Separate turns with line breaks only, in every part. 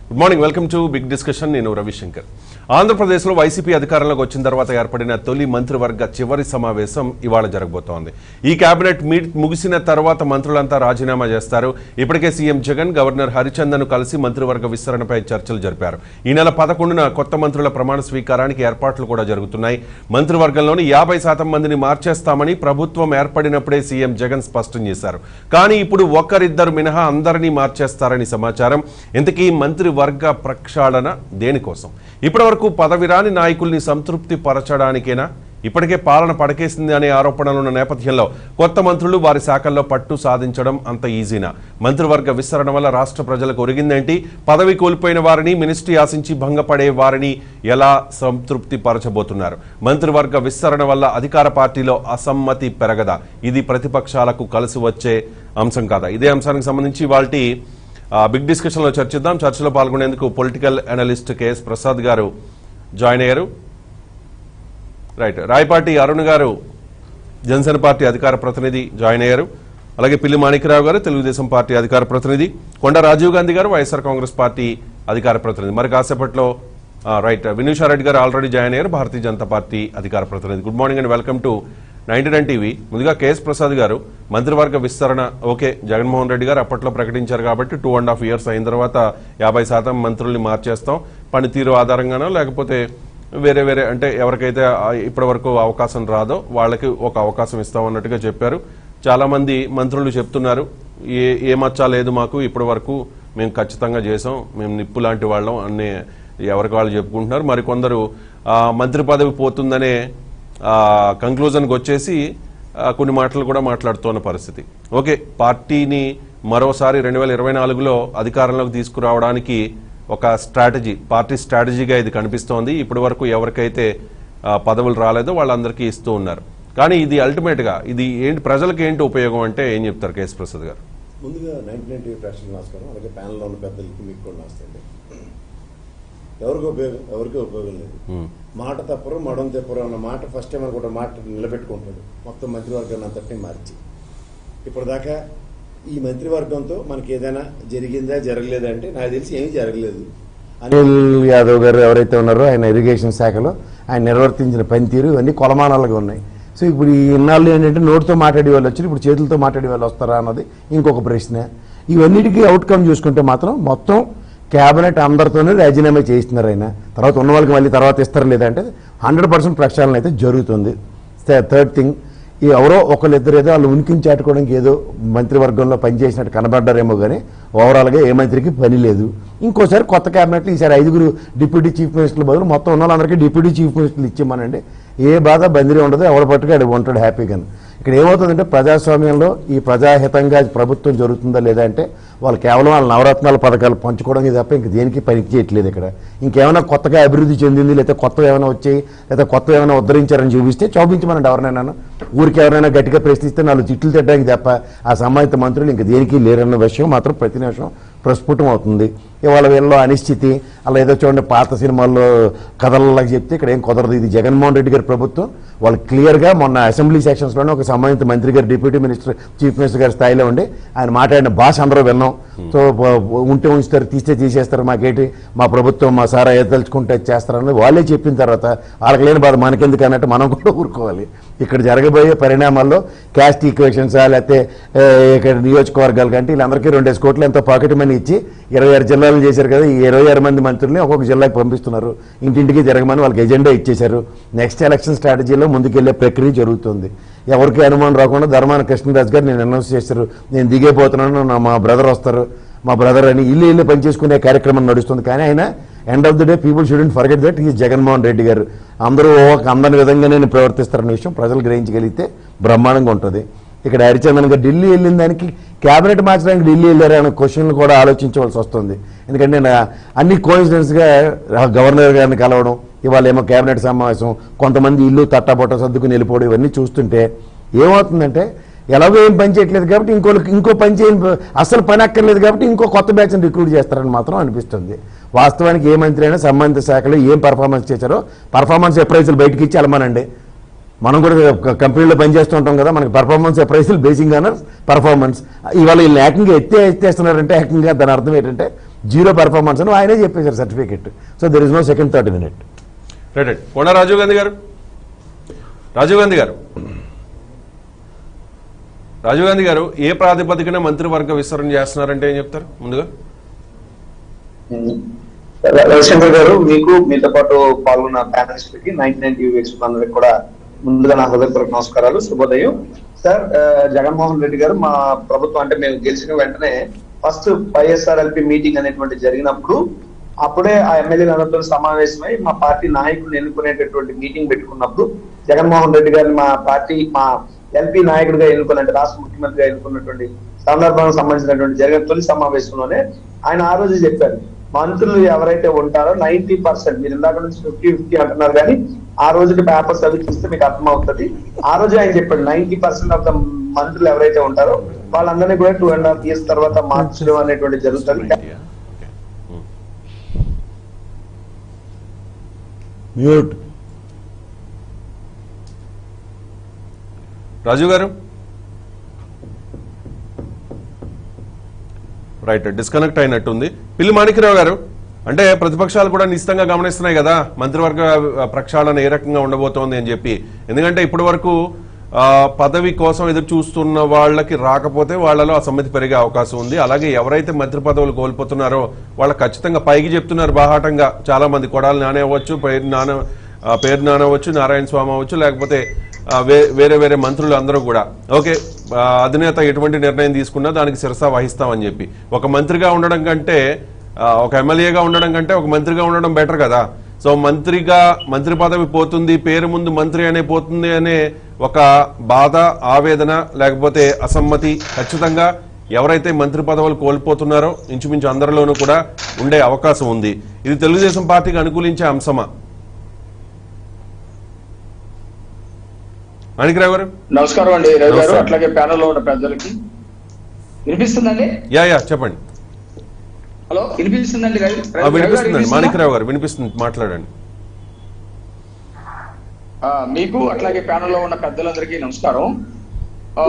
Good morning welcome to big discussion నేను రవిశంకర్ ఆంధ్రప్రదేశ్లో YCP అధికారంలోకి వచ్చిన తర్వాత ఏర్పడిన తొలి మంత్రివర్గ చివరి సమావేశం ఇవాళ జరగబోతోంది ఈ కేబినెట్ మీట్ ముగిసిన తర్వాత మంత్రులంతా రాజీనామా చేస్తారు ఇప్పటికే సీఎం జగన్ గవర్నర్ హరిచందన్ కలిసి మంత్రివర్గ విస్తరణపై చర్చలు జరిపారు ఈ నెల పదకొండున కొత్త మంత్రుల ప్రమాణ స్వీకారానికి ఏర్పాట్లు కూడా జరుగుతున్నాయి మంత్రివర్గంలోని యాభై శాతం మందిని మార్చేస్తామని ప్రభుత్వం ఏర్పడినప్పుడే సీఎం జగన్ స్పష్టం చేశారు కానీ ఇప్పుడు ఒక్కరిద్దరు మినహా అందరినీ మార్చేస్తారని సమాచారం ఇంతకీ మంత్రివర్గ ప్రక్షాళన దేనికోసం ఇప్పటివరకు పదవిరాని నాయకుల్ని సంతృప్తి పరచడానికేనా ఇప్పటికే పాలన పడకేసింది అనే ఆరోపణలున్న నేపథ్యంలో కొత్త మంత్రులు వారి శాఖల్లో పట్టు సాధించడం అంత ఈజీనా మంత్రివర్గ విస్తరణ వల్ల రాష్ట్ర ప్రజలకు ఒరిగిందేంటి పదవి కోల్పోయిన వారిని మినిస్ట్రీ ఆశించి భంగపడే వారిని ఎలా సంతృప్తి పరచబోతున్నారు మంత్రివర్గ విస్తరణ వల్ల అధికార పార్టీలో అసమ్మతి పెరగదా ఇది ప్రతిపక్షాలకు కలిసి వచ్చే అంశం కాదా ఇదే అంశానికి సంబంధించి వాటి బిగ్ డిస్కషన్లో చర్చిద్దాం చర్చలో పాల్గొనేందుకు పొలిటికల్ అనలిస్ట్ కేఎస్ ప్రసాద్ గారు జాయిన్ అయ్యారు రైట్ రాయపాటి అరుణ్ గారు జనసేన పార్టీ అధికార ప్రతినిధి జాయిన్ అయ్యారు అలాగే పిల్లి మాణిక్యరావు గారు తెలుగుదేశం పార్టీ అధికార ప్రతినిధి కొండ రాజీవ్ గాంధీ గారు వైఎస్ఆర్ కాంగ్రెస్ పార్టీ అధికార ప్రతినిధి మరి కాసేపట్లో ఆ, రైట్ వినూషారెడ్డి గారు ఆల్రెడీ జాయిన్ అయ్యారు భారతీయ జనతా పార్టీ అధికార ప్రతినిధి good morning and welcome to ninety nine TV ముందుగా కేఎస్ ప్రసాద్ గారు మంత్రివర్గ విస్తరణ ఓకే జగన్మోహన్ రెడ్డి గారు అప్పట్లో ప్రకటించారు కాబట్టి టూ అండ్ హాఫ్ ఇయర్స్ అయిన తర్వాత యాభై శాతం మంత్రుల్ని మార్చేస్తాం పనితీరు ఆధారంగానో లేకపోతే వేరే వేరే అంటే ఎవరికైతే ఆ ఇప్పటి వరకు అవకాశం రాదో వాళ్ళకి ఒక అవకాశం ఇస్తాం అన్నట్టుగా చెప్పారు చాలా మంది మంత్రులు చెప్తున్నారు ఏ ఏ మచ్చా లేదు మాకు ఇప్పటి వరకు మేము ఖచ్చితంగా చేసాం మేము నిప్పు లాంటి వాళ్ళం అన్ని ఎవరికి వాళ్ళు చెప్పుకుంటున్నారు మరికొందరు ఆ, మంత్రి పదవి పోతుందనే కంక్లూజన్కి వచ్చేసి ఆ, కొన్ని మాటలు కూడా మాట్లాడుతున్న పరిస్థితి ఓకే పార్టీని మరోసారి రెండు వేల ఇరవై నాలుగులో అధికారంలోకి తీసుకురావడానికి ఒక స్ట్రాటజీ పార్టీ స్ట్రాటజీగా ఇది కనిపిస్తోంది ఇప్పటి వరకు ఎవరికైతే ఆ, పదవులు రాలేదో వాళ్ళందరికీ ఇస్తూ ఉన్నారు కానీ ఇది అల్టిమేట్ గా ఇది ఏంటి ప్రజలకు ఏంటి ఉపయోగం అంటే ఏం చెప్తారు కేఎస్ ప్రసాద్ గారు
ముందుగా నైన్టీ నైన్టీ ప్రేక్షకులు నమస్కారం అలాగే ప్యానల్లో ఉన్న పెద్దలకి మీకు కూడా నమస్తే అండి ఎవరికి ఉపయోగం ఎవరికి ఉపయోగం లేదు మాట తప్పరు మడం తప్పరు అన్న మాట ఫస్ట్ టైం అనుకుంటే మాట నిలబెట్టుకుంటాడు మొత్తం మంత్రివర్గాన్ని అంతటినీ మార్చి ఇప్పటిదాకా ఈ మంత్రివర్గంతో మనకి ఏదైనా జరిగిందా జరగలేదా అంటే నాకు తెలిసి ఏమీ జరగలేదు అనిల్ యాదవ్ గారు ఎవరైతే ఉన్నారో ఆయన ఇరిగేషన్ శాఖలో ఆయన నిర్వర్తించిన పనితీరు ఇవన్నీ కొలమానాలుగా ఉన్నాయి సో ఇప్పుడు ఈ ఇన్నాళ్ళు ఏంటంటే నోటితో మాట్లాడే వాళ్ళు వచ్చి ఇప్పుడు చేతులతో మాట్లాడే వాళ్ళు వస్తారా అన్నది ఇంకొక ప్రశ్న ఇవన్నిటికీ అవుట్కమ్ చూసుకుంటే మాత్రం మొత్తం క్యాబినెట్ అందరితోనే రాజీనామా చేయిస్తున్నారు ఆయన తర్వాత ఉన్న వాళ్ళకి మళ్ళీ తర్వాత ఇస్తారు లేదంటే హండ్రెడ్ పర్సెంట్ ప్రక్షాళన అయితే జరుగుతుంది థర్డ్ థింగ్ ఈ ఎవరో ఒకళ్ళిద్దరు ఏదో వాళ్ళు ఉనికిని చాటుకోవడానికి ఏదో మంత్రివర్గంలో పనిచేసినట్టు కనబడ్డారేమో కానీ ఓవరాల్గా ఏ మంత్రికి పని లేదు ఇంకోసారి కొత్త క్యాబినెట్లు ఈసారి ఐదుగురు డిప్యూటీ చీఫ్ మినిస్టర్ల బదులు మొత్తం ఉన్న వాళ్ళందరికీ డిప్యూటీ చీఫ్ మినిస్టర్లు ఇచ్చేమనండి ఏ బాధ బందిరి ఉండదు ఎవడ పట్టుకు అడి ఉంటాడు హ్యాపీగా ఇక్కడ ఏమవుతుందంటే ప్రజాస్వామ్యంలో ఈ ప్రజాహితంగా ప్రభుత్వం జరుగుతుందా లేదా అంటే వాళ్ళు కేవలం వాళ్ళ నవరత్నాల పథకాలు పంచుకోవడానికి తప్ప ఇంక దేనికి పనికి చేయట్లేదు ఇక్కడ ఇంకేమైనా కొత్తగా అభివృద్ధి చెందింది లేకపోతే కొత్తగా ఏమైనా వచ్చాయి లేదా కొత్తగా ఏమైనా ఉద్ధరించారని చూపిస్తే చూపించమనండి ఎవరినైనా ఊరికి ఎవరైనా గట్టిగా ప్రశ్నిస్తే నాలుగు తిట్లు తిట్టడానికి తప్ప ఆ సంబంధిత మంత్రులు ఇంక దేనికి లేరన్న విషయం మాత్రం ప్రతి నిమిషం ప్రస్ఫుటం అవుతుంది ఇవాళ వీళ్ళలో అనిశ్చితి అలా ఏదో చూడండి పాత సినిమాల్లో కథలలాగా చెప్తే ఇక్కడ ఏం కుదరదు ఇది జగన్మోహన్ రెడ్డి గారి ప్రభుత్వం వాళ్ళు క్లియర్గా మొన్న అసెంబ్లీ సెక్షన్స్లోనే ఒక సంబంధిత మంత్రి గారు డిప్యూటీ మినిస్టర్ చీఫ్ మినిస్టర్ గారి స్థాయిలో ఉండి ఆయన మాట్లాడిన భాష అందరూ విన్నాం సో ప- ఉంటే ఉంచుతారు తీస్తే తీసేస్తారు మాకేంటి మా ప్రభుత్వం మా సారా ఏది తలుచుకుంటే అది చేస్తారన్నది వాళ్ళే చెప్పిన తర్వాత వాళ్ళకి లేని బాధ మనకెందుకు అన్నట్టు మనం కూడా ఊరుకోవాలి ఇక్కడ జరగబోయే పరిణామాల్లో క్యాస్ట్ ఈక్వేషన్సా లేకపోతే ఏ, ఇక్కడ నియోజకవర్గాలు కంటే వీళ్ళందరికీ రెండేసి కోట్లు ఎంతో పాకెట్ మనీ ఇచ్చి ఇరవై ఆరు జిల్లాలు చేశారు కదా ఈ ఇరవై ఆరు మంది మంత్రుల్ని ఒక్కొక్క జిల్లాకి పంపిస్తున్నారు ఇంటింటికి జరగమని వాళ్ళకి ఎజెండా ఇచ్చేశారు నెక్స్ట్ ఎలక్షన్ స్ట్రాటజీలో ముందుకెళ్లే ప్రక్రియ జరుగుతుంది ఎవరికి అనుమానం రాకుండా ధర్మాన కృష్ణరాజు గారు నేను అనౌన్స్ చేశారు నేను దిగైపోతున్నాను నా మా బ్రదర్ వస్తారు మా బ్రదర్ అని ఇల్లు ఇల్లు పనిచేసుకునే కార్యక్రమం నడుస్తుంది కానీ ఆయన end of the day people shouldn't forget that ఈ జగన్మోహన్ రెడ్డి గారు అందరూ ఒక అందని విధంగానే ప్రవర్తిస్తారన్న విషయం ప్రజలు గ్రహించగలిగితే బ్రహ్మాండంగా ఉంటుంది ఇక్కడ హరిచందన్ గారు ఢిల్లీ వెళ్ళిన దానికి క్యాబినెట్ మార్చడానికి ఢిల్లీ వెళ్ళారు అనే క్వశ్చన్లు కూడా ఆలోచించవలసి వస్తుంది ఎందుకంటే నా అన్ని కోయిన్సిడెన్స్గా గవర్నర్ గారిని కలవడం ఇవాళ ఏమో క్యాబినెట్ సమావేశం కొంతమంది ఇల్లు తట్టాబొట్ట సర్దుకుని వెళ్ళిపోవడం ఇవన్నీ చూస్తుంటే ఏమవుతుందంటే ఎలాగో ఏం పని చేయట్లేదు కాబట్టి ఇంకో ఇంకో పని చేయని అసలు పని అక్కర్లేదు కాబట్టి ఇంకో కొత్త బ్యాచ్ని రిక్రూట్ చేస్తారని మాత్రం అనిపిస్తుంది వాస్తవానికి ఏ మంత్రి అయినా సంబంధిత శాఖలో ఏం పర్ఫార్మెన్స్ చేశారో పర్ఫార్మెన్స్ అప్రైజల్ బయటకి ఇచ్చి వెళ్ళమనండి మనం కూడా ఒక కంపెనీలో పనిచేస్తూ ఉంటాం కదా మనకి performance appraisal basing on our performance ఇవాళ వీళ్ళు ఏకంగా ఎత్తే ఎత్తేస్తున్నారంటే ఏకంగా దాని అర్థం ఏంటంటే
జీరో పెర్ఫార్మెన్స్ అని ఆయనే చెప్పేశారు certificate so there is no second third in it
right right Konda Rajiv Gandhi గారు రాజీవ్ గాంధీ గారు రాజీవ్ గాంధీ గారు ఏ ప్రాతిపదికన మంత్రివర్గ విస్తరణ చేస్తున్నారంటే ఏం చెప్తారు ముందుగా
రవిశంకర్ గారు మీకు మీతో పాటు పాల్గొన్న ప్యానలిస్ట్ కి నైన్టీ నైన్ టీవీ అందరికి కూడా ముందుగా నా హృదయపూర్వక నమస్కారాలు శుభోదయం సార్ ఆ, జగన్మోహన్ రెడ్డి గారు మా ప్రభుత్వం అంటే మేము గెలిచిన వెంటనే ఫస్ట్ వైఎస్ఆర్ఎల్పి మీటింగ్ అనేటువంటి జరిగినప్పుడు అప్పుడే ఆ ఎమ్మెల్యేలందరితో సమావేశమై మా పార్టీ నాయకులను ఎన్నుకునేటటువంటి మీటింగ్ పెట్టుకున్నప్పుడు జగన్మోహన్ రెడ్డి గారిని మా పార్టీ మా ఎల్పీ నాయకుడిగా ఎన్నుకున్న అంటే రాష్ట్ర ముఖ్యమంత్రిగా ఎన్నుకున్నటువంటి సందర్భానికి సంబంధించినటువంటి జరిగిన తొలి సమావేశంలోనే ఆయన ఆ రోజు చెప్పారు మంత్రులు ఎవరైతే ఉంటారో నైన్టీ పర్సెంట్ మీరు ఇందాక నుంచి ఫిఫ్టీ ఫిఫ్టీ అంటున్నారు కానీ ఆ రోజుకి పేపర్స్ అవి చూస్తే మీకు అర్థం అవుతుంది ఆ రోజు ఆయన చెప్పాడు నైన్టీ పర్సెంట్ ఆఫ్ ద మంత్రులు ఎవరైతే ఉంటారో వాళ్ళందరినీ కూడా టూ అండ్ హాఫ్ ఇయర్స్ తర్వాత మార్చడం అనేటువంటి జరుగుతుంది
మ్యూట్
రాజీవ్ గారు రైట్ డిస్కనెక్ట్ అయినట్టుంది పిల్లి మాణిక్యరావు గారు అంటే ప్రతిపక్షాలు కూడా నిశ్చితంగా గమనిస్తున్నాయి కదా మంత్రివర్గ ప్రక్షాళన ఏ రకంగా ఉండబోతోంది అని చెప్పి ఎందుకంటే ఇప్పటి వరకు ఆ, పదవి కోసం ఎదురు చూస్తున్న వాళ్ళకి రాకపోతే వాళ్ళలో అసమ్మతి పెరిగే అవకాశం ఉంది అలాగే ఎవరైతే మంత్రి పదవులు కోల్పోతున్నారో వాళ్ళు ఖచ్చితంగా పైకి చెప్తున్నారు బాహాటంగా చాలా మంది కొడాలి నానే అవ్వచ్చు పేరు నాన ఆ, పేరు నాన అవ్వచ్చు నారాయణ స్వామి అవ్వచ్చు లేకపోతే ఆ, వే- వేరే వేరే మంత్రులు అందరూ కూడా ఓకే ఆ, అధినేత ఎటువంటి నిర్ణయం తీసుకున్నా దానికి శిరసా వహిస్తామని చెప్పి ఒక మంత్రిగా ఉండడం కంటే ఆ, ఒక ఎమ్మెల్యేగా ఉండడం కంటే ఒక మంత్రిగా ఉండడం బెటర్ కదా సో మంత్రిగా మంత్రి పదవి పోతుంది పేరు ముందు మంత్రి అనే పోతుంది అనే ఒక బాధ ఆవేదన లేకపోతే అసమ్మతి ఖచ్చితంగా ఎవరైతే మంత్రి పదవులు కోల్పోతున్నారో ఇంచుమించు అందరిలోనూ కూడా ఉండే అవకాశం ఉంది ఇది తెలుగుదేశం పార్టీకి అనుకూలించే అంశమా మాణికరావు గారు
నమస్కారం అండి రవి గారు
నమస్కారం.
అట్లాగే ప్యానల్ లో ఉన్న పెద్దలకి వినిపిస్తుందండి
యా యా చెప్పండి
హలో వినిపిస్తుందండి రవి
ఆ,
రవి గారు
వినిపిస్తుందండి
వినిపిస్తుందా?
మాణికరావు గారు వినిపిస్తుంది మాట్లాడండి
ఆ, మీకు అట్లాగే ప్యానల్ లో ఉన్న పెద్దలందరికీ నమస్కారం ఆ,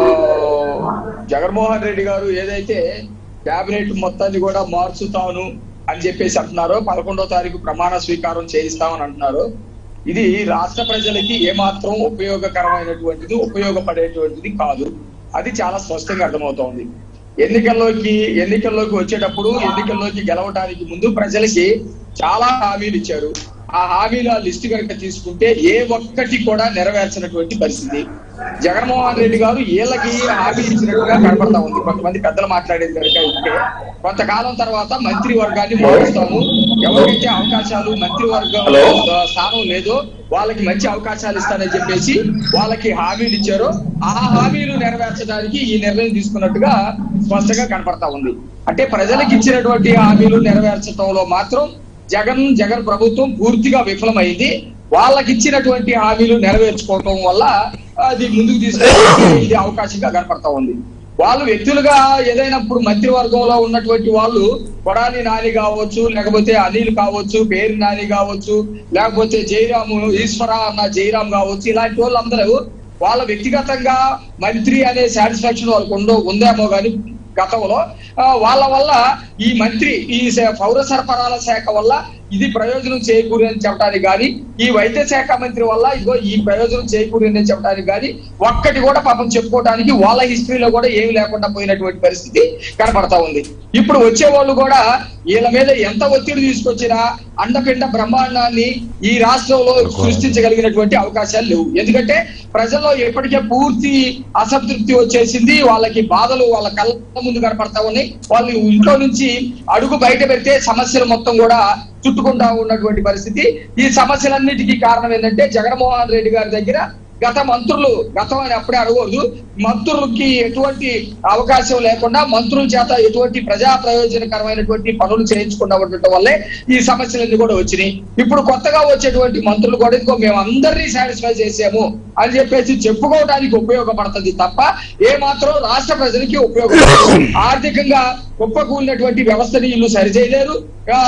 జగన్మోహన్ రెడ్డి గారు ఏదైతే కేబినెట్ మొత్తాన్ని కూడా మార్చుతాను అని చెప్పేసి అంటున్నారో పదకొండో తారీఖు ప్రమాణ స్వీకారం చేయిస్తామని అంటున్నారు ఇది రాష్ట్ర ప్రజలకి ఏమాత్రం ఉపయోగకరమైనటువంటిది ఉపయోగపడేటువంటిది కాదు అది చాలా స్పష్టంగా అర్థమవుతోంది ఎన్నికల్లోకి ఎన్నికల్లోకి వచ్చేటప్పుడు ఎన్నికల్లోకి గెలవడానికి ముందు ప్రజలకి చాలా హామీలు ఇచ్చారు ఆ హామీల లిస్ట్ కనుక తీసుకుంటే ఏ ఒక్కటి కూడా నెరవేర్చినటువంటి పరిస్థితి జగన్మోహన్ రెడ్డి గారు వీళ్ళకి హామీ ఇచ్చినట్టుగా కనపడతా ఉంది కొంతమంది పెద్దలు మాట్లాడేది కనుక ఉంటే కొంతకాలం తర్వాత మంత్రి వర్గాన్ని మారుస్తాము ఎవరికైతే అవకాశాలు మంత్రివర్గం స్థానం లేదో వాళ్ళకి మంచి అవకాశాలు ఇస్తానని చెప్పేసి వాళ్ళకి హామీలు ఇచ్చారు ఆ హామీలు నెరవేర్చడానికి ఈ నిర్ణయం తీసుకున్నట్టుగా స్పష్టంగా కనపడతా ఉంది అంటే ప్రజలకు ఇచ్చినటువంటి హామీలు నెరవేర్చడంలో మాత్రం జగన్ జగన్ ప్రభుత్వం పూర్తిగా విఫలమైంది వాళ్ళకి ఇచ్చినటువంటి హామీలు నెరవేర్చుకోవటం వల్ల అది ముందుకు తీసుకెళ్ళడానికి ఇది అవకాశంగా కనపడతా ఉంది వాళ్ళు వ్యక్తులుగా ఏదైనా ఇప్పుడు మంత్రివర్గంలో ఉన్నటువంటి వాళ్ళు కొడాలి నాని కావచ్చు లేకపోతే అనిల్ కావచ్చు పేరు నాని కావచ్చు లేకపోతే జయరాము ఈశ్వర అన్న జయరాం కావచ్చు ఇలాంటి వాళ్ళందరూ వాళ్ళ వ్యక్తిగతంగా మంత్రి అనే సాటిస్ఫాక్షన్ వాళ్ళకు ఉందో ఉందేమో కానీ గతంలో ఆ, వాళ్ళ వల్ల ఈ మంత్రి ఈ స- పౌర సరఫరాల శాఖ వల్ల ఇది ప్రయోజనం చేకూరి అని చెప్పడానికి కానీ ఈ వైద్య శాఖ మంత్రి వల్ల ఇగో ఈ ప్రయోజనం చేకూరి అని చెప్పడానికి కానీ ఒక్కటి కూడా పాపం చెప్పుకోవడానికి వాళ్ళ హిస్టరీలో కూడా ఏమి లేకుండా పోయినటువంటి పరిస్థితి కనపడతా ఉంది ఇప్పుడు వచ్చే వాళ్ళు కూడా వీళ్ళ మీద ఎంత ఒత్తిడి తీసుకొచ్చినా అండపిండ బ్రహ్మాండాన్ని ఈ రాష్ట్రంలో సృష్టించగలిగినటువంటి అవకాశాలు లేవు ఎందుకంటే ప్రజల్లో ఇప్పటికే పూర్తి అసంతృప్తి వచ్చేసింది వాళ్ళకి బాధలు వాళ్ళ కళ్ళ ముందు కనపడతా ఉన్నాయి వాళ్ళు ఇంట్లో నుంచి అడుగు బయట పెడితే సమస్యలు మొత్తం కూడా చుట్టుకుంటా ఉన్నటువంటి పరిస్థితి ఈ సమస్యలన్నిటికీ కారణం ఏంటంటే జగన్మోహన్ రెడ్డి గారి దగ్గర గత మంత్రులు గతం అని అప్పుడే అడగకూడదు మంత్రులకి ఎటువంటి అవకాశం లేకుండా మంత్రుల చేత ఎటువంటి ప్రజా ప్రయోజనకరమైనటువంటి పనులు చేయించకుండా ఉండటం వల్లే ఈ సమస్యలన్నీ కూడా వచ్చినాయి ఇప్పుడు కొత్తగా వచ్చేటువంటి మంత్రులు కూడా ఇదిగో మేము అందరినీ సాటిస్ఫై చేసాము అని చెప్పేసి చెప్పుకోవడానికి ఉపయోగపడుతుంది తప్ప ఏ మాత్రం రాష్ట్ర ప్రజలకి ఉపయోగపడదు ఆర్థికంగా కుప్పకూలినటువంటి వ్యవస్థని వీళ్ళు సరిచేయలేరు ఆ,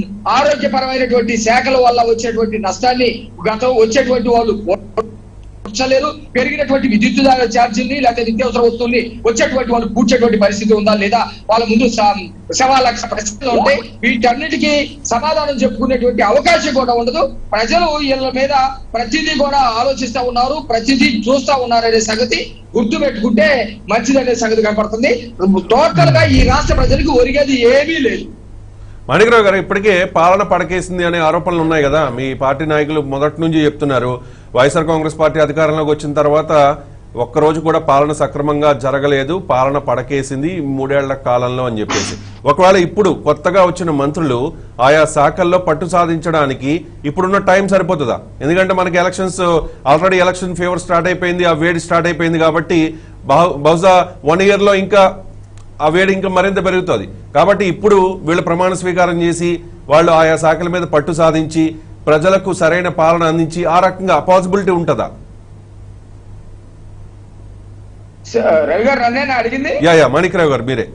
ఆరోగ్యపరమైనటువంటి శాఖల వల్ల వచ్చేటువంటి నష్టాన్ని గతం వచ్చేటువంటి వాళ్ళు తీర్చలేరు పెరిగినటువంటి విద్యుత్ ఛార్జీని లేకపోతే నిత్యావసర వస్తువుల్ని వచ్చేటువంటి వాళ్ళు కూర్చేటువంటి పరిస్థితి ఉందా లేదా వాళ్ళ ముందు స- సవా లక్ష ప్రశ్నలు ఉంటాయి వీటన్నిటికీ సమాధానం చెప్పుకునేటువంటి అవకాశం కూడా ఉండదు ప్రజలు వీళ్ళ మీద ప్రతిదీ కూడా ఆలోచిస్తా ఉన్నారు ప్రతిదీ చూస్తా ఉన్నారనే సంగతి గుర్తు పెట్టుకుంటే మంచిదనే సంగతి కనపడుతుంది టోటల్ గా ఈ రాష్ట్ర ప్రజలకు ఒరిగేది ఏమీ లేదు
మాణికరావు గారు ఇప్పటికే పాలన పడకేసింది అనే ఆరోపణలు ఉన్నాయి కదా మీ పార్టీ నాయకులు మొదటి నుంచి చెప్తున్నారు వైఎస్ఆర్ కాంగ్రెస్ పార్టీ అధికారంలోకి వచ్చిన తర్వాత ఒక్కరోజు కూడా పాలన సక్రమంగా జరగలేదు పాలన పడకేసింది ఈ మూడేళ్ల కాలంలో అని చెప్పేసి ఒకవేళ ఇప్పుడు కొత్తగా వచ్చిన మంత్రులు ఆయా శాఖల్లో పట్టు సాధించడానికి ఇప్పుడున్న టైం సరిపోతుందా ఎందుకంటే మనకి elections already election fever start అయిపోయింది ఆ వేడి స్టార్ట్ అయిపోయింది కాబట్టి బహు- బహుశా వన్ ఇయర్ లో ఇంకా ఆ వేడి ఇంకా మరింత పెరుగుతుంది కాబట్టి ఇప్పుడు వీళ్ళు ప్రమాణ స్వీకారం చేసి వాళ్ళు ఆయా శాఖల మీద పట్టు సాధించి ప్రజలకు సరైన పాలన అందించి ఆ రకంగా పాసిబిలిటీ ఉంటుందా
స- రవి గారు నన్నేనా అడిగింది
యా యా మాణిక్రావు గారు మీరే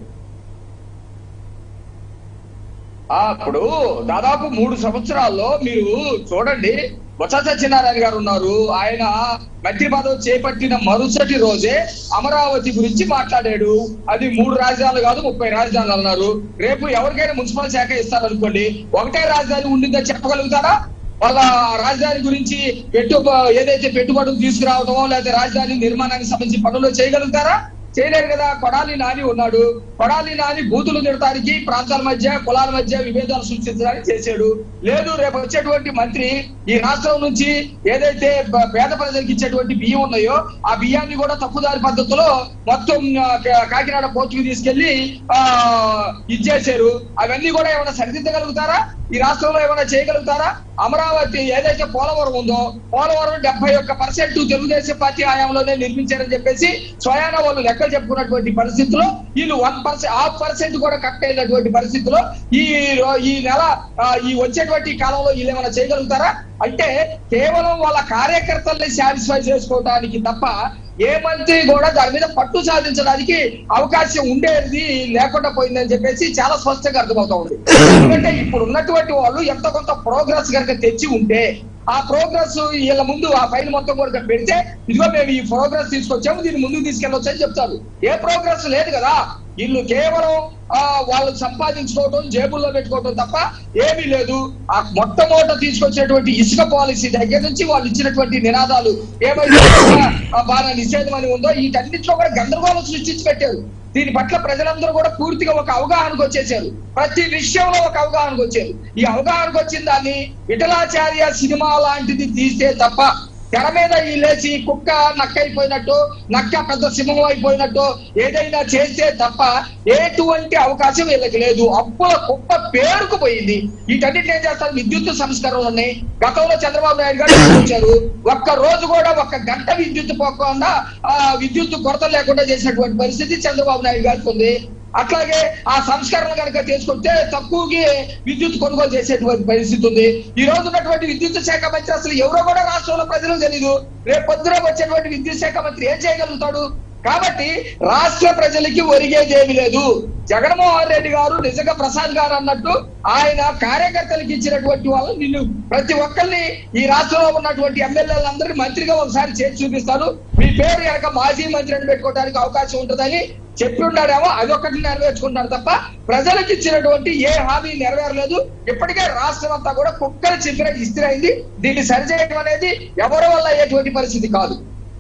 ఆ ఇప్పుడు దాదాపు మూడు సంవత్సరాల్లో మీరు చూడండి బొత్స సత్యనారాయణ గారు ఉన్నారు ఆయన మంత్రి పదవి చేపట్టిన మరుసటి రోజే అమరావతి గురించి మాట్లాడాడు అది మూడు రాజధానులు కాదు ముప్పై రాజధానులు అన్నారు రేపు ఎవరికైనా మున్సిపల్ శాఖ ఇస్తారనుకోండి ఒకటే రాజధాని ఉండిందని చెప్పగలుగుతారా వాళ్ళ రాజధాని గురించి పెట్టు ఏదైతే పెట్టుబడులు తీసుకురావడమో లేదా రాజధాని నిర్మాణానికి సంబంధించి పనులు చేయగలుగుతారా చేయలేరు కదా కొడాలి నాని ఉన్నాడు కొడాలి నాని బూతులు తిడటానికి ప్రాంతాల మధ్య కులాల మధ్య విభేదాలు సృష్టించడానికి చేశాడు లేదు రేపు వచ్చేటువంటి మంత్రి ఈ రాష్ట్రం నుంచి ఏదైతే ప- పేద ప్రజలకు ఇచ్చేటువంటి బియ్యం ఉన్నాయో ఆ బియ్యాన్ని కూడా తప్పుదారి పద్ధతిలో మొత్తం ఆ, కా- కాకినాడ పోర్టుకి తీసుకెళ్లి ఆ ఇచ్చేశారు అవన్నీ కూడా ఏమైనా సరిదిద్దగలుగుతారా ఈ రాష్ట్రంలో ఏమైనా చేయగలుగుతారా అమరావతి ఏదైతే పోలవరం ఉందో పోలవరం డెబ్బై ఒక్క పర్సెంట్ తెలుగుదేశం పార్టీ హయాంలోనే నిర్మించారని చెప్పేసి స్వయాన వాళ్ళు లెక్కలు చెప్పుకున్నటువంటి పరిస్థితిలో వీళ్ళు వన్ పర్సెంట్ హాఫ్ పర్సెంట్ కూడా కట్ అయినటువంటి పరిస్థితిలో ఈ రో- ఈ నెల ఆ, ఈ వచ్చేటువంటి కాలంలో వీళ్ళు ఏమైనా చేయగలుగుతారా అంటే కేవలం వాళ్ళ కార్యకర్తల్ని సాటిస్ఫై చేసుకోవడానికి తప్ప ఏ మంత్రి కూడా దాని మీద పట్టు సాధించడానికి అవకాశం ఉండేది లేకుండా పోయిందని చెప్పేసి చాలా స్పష్టంగా అర్థమవుతా ఉంది ఎందుకంటే ఇప్పుడు ఉన్నటువంటి వాళ్ళు ఎంత కొంత ప్రోగ్రెస్ కనుక తెచ్చి ఉంటే ఆ ప్రోగ్రెస్ వీళ్ళ ముందు ఆ ఫైల్ మొత్తం కూడా పెడితే ఇదిగో మేము ఈ ప్రోగ్రెస్ తీసుకొచ్చాము దీన్ని ముందుకు తీసుకెళ్ళొచ్చు అని చెప్తారు ఏ ప్రోగ్రెస్ లేదు కదా వీళ్ళు కేవలం ఆ వాళ్ళు సంపాదించుకోవటం జేబుల్లో పెట్టుకోవటం తప్ప ఏమీ లేదు ఆ మొట్టమొదట తీసుకొచ్చినటువంటి ఇసుక పాలసీ దగ్గర నుంచి వాళ్ళు ఇచ్చినటువంటి నినాదాలు ఏమైతే ఆ బాగా నిషేధం అని ఉందో వీటన్నిటిలో కూడా గందరగోళం సృష్టించి పెట్టారు దీని పట్ల ప్రజలందరూ కూడా పూర్తిగా ఒక అవగాహనకు వచ్చేసారు ప్రతి విషయంలో ఒక అవగాహనకు వచ్చారు ఈ అవగాహనకు వచ్చిన దాన్ని విఠలాచార్య సినిమా లాంటిది తీస్తే తప్ప తెర మీద ఈ లేచి కుక్క నక్క అయిపోయినట్టు నక్క పెద్ద సింహం అయిపోయినట్టు ఏదైనా చేస్తే తప్ప ఎటువంటి అవకాశం వీళ్ళకి లేదు అప్పుల కుప్ప పేరుకుపోయింది వీటన్నిటిని ఏం చేస్తారు విద్యుత్ సంస్కరణలు ఉన్నాయి గతంలో చంద్రబాబు నాయుడు గారు తీసుకొచ్చారు ఒక్క రోజు కూడా ఒక్క గంట విద్యుత్ పోకుండా ఆ విద్యుత్ కొరత లేకుండా చేసినటువంటి పరిస్థితి చంద్రబాబు నాయుడు గారికి ఉంది అట్లాగే ఆ సంస్కరణ కనుక తీసుకుంటే తక్కువకి విద్యుత్ కొనుగోలు చేసేటువంటి పరిస్థితి ఉంది ఈ రోజు ఉన్నటువంటి విద్యుత్ శాఖ మంత్రి అసలు ఎవరో కూడా రాష్ట్రంలో ప్రజలకు తెలియదు రేపు పొద్దున వచ్చేటువంటి విద్యుత్ శాఖ మంత్రి ఏం చేయగలుగుతాడు కాబట్టి రాష్ట్ర ప్రజలకి ఒరిగేది ఏమీ లేదు జగన్మోహన్ రెడ్డి గారు నిజంగా ప్రసాద్ గారు అన్నట్టు ఆయన కార్యకర్తలకు ఇచ్చినటువంటి వాళ్ళు నిన్ను ప్రతి ఒక్కరిని ఈ రాష్ట్రంలో ఉన్నటువంటి ఎమ్మెల్యేలందరినీ మంత్రిగా ఒకసారి చేసి చూపిస్తాను మీ పేరు కనుక మాజీ మంత్రి అని పెట్టుకోవడానికి అవకాశం ఉంటుందని చెప్పి ఉన్నాడేమో అదొకటి నెరవేర్చుకుంటారు తప్ప ప్రజలకు ఇచ్చినటువంటి ఏ హామీ నెరవేరలేదు ఇప్పటికే రాష్ట్రం అంతా కూడా కుక్కలు చెప్పిన ఇస్తిరైంది దీన్ని సరిచేయడం అనేది ఎవరి వల్ల అయ్యేటువంటి పరిస్థితి కాదు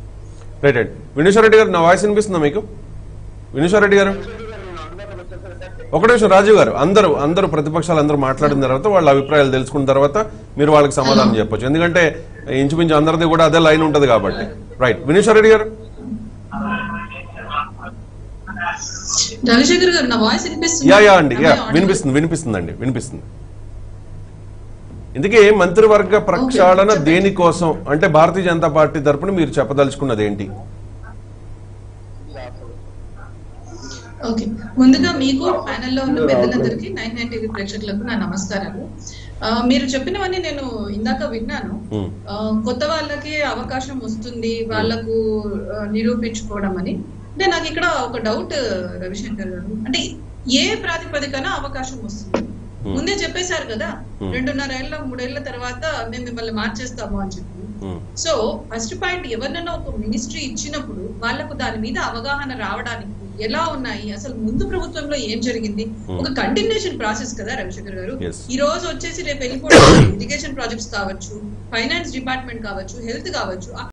రైట్ రైట్ వినీశ్వరరెడ్డి గారు నా వాయిస్ వినిపిస్తుందా మీకు వినీశ్వరరెడ్డి గారు ఒక నిమిషం రాజీవ్ గారు అందరూ అందరూ ప్రతిపక్షాలు అందరూ మాట్లాడిన తర్వాత వాళ్ళ అభిప్రాయాలు తెలుసుకున్న తర్వాత మీరు వాళ్ళకి సమాధానం చెప్పొచ్చు ఎందుకంటే ఇంచుమించు అందరిది కూడా అదే లైన్ ఉంటది కాబట్టి రైట్ వినీశ్వరరెడ్డి గారు
రవిశంకర్ గారు నా వాయిస్ వినిపిస్తుంది
యా యా అండి యా వినిపిస్తుంది వినిపిస్తుందండి వినిపిస్తుంది ఇందుకే మంత్రివర్గ ప్రక్షాళన
చెప్పండి.
దేనికోసం అంటే భారతీయ జనతా పార్టీ తరపున మీరు చెప్పదలుచుకున్నది ఏంటి
ఓకే ముందుగా మీకు ప్యానెల్లో ఉన్న పెద్దలందరికీ నైన్ నైన్ టీవీ ప్రేక్షకులకు నా నమస్కారాలు ఆ, మీరు చెప్పినవన్నీ నేను ఇందాక విన్నాను
Hmm.
ఆ, కొత్త వాళ్ళకి అవకాశం వస్తుంది వాళ్ళకు ఆ, నిరూపించుకోవడం అని అంటే నాకు ఇక్కడ ఒక డౌట్ రవిశంకర్ గారు అంటే ఏ ప్రాతిపదికన అవకాశం వస్తుంది ముందే చెప్పేశారు కదా
Hmm.
రెండున్నర ఏళ్ళ మూడేళ్ల తర్వాత మేము మిమ్మల్ని మార్చేస్తాము అని చెప్పి సో ఫస్ట్ పాయింట్ ఎవరినైనా ఒక మినిస్ట్రీ ఇచ్చినప్పుడు వాళ్ళకు దాని మీద అవగాహన రావడానికి ఎలా ఉన్నాయి అసలు ముందు ప్రభుత్వంలో ఏం జరిగింది ఒక కంటిన్యూషన్ ప్రాసెస్ కదా రవిశంకర్ గారు
Yes.
ఈ రోజు వచ్చేసి రేపు వెళ్ళిపోవడం ఇరిగేషన్ ప్రాజెక్ట్స్ కావచ్చు ఫైనాన్స్ డిపార్ట్మెంట్ కావచ్చు హెల్త్ కావచ్చు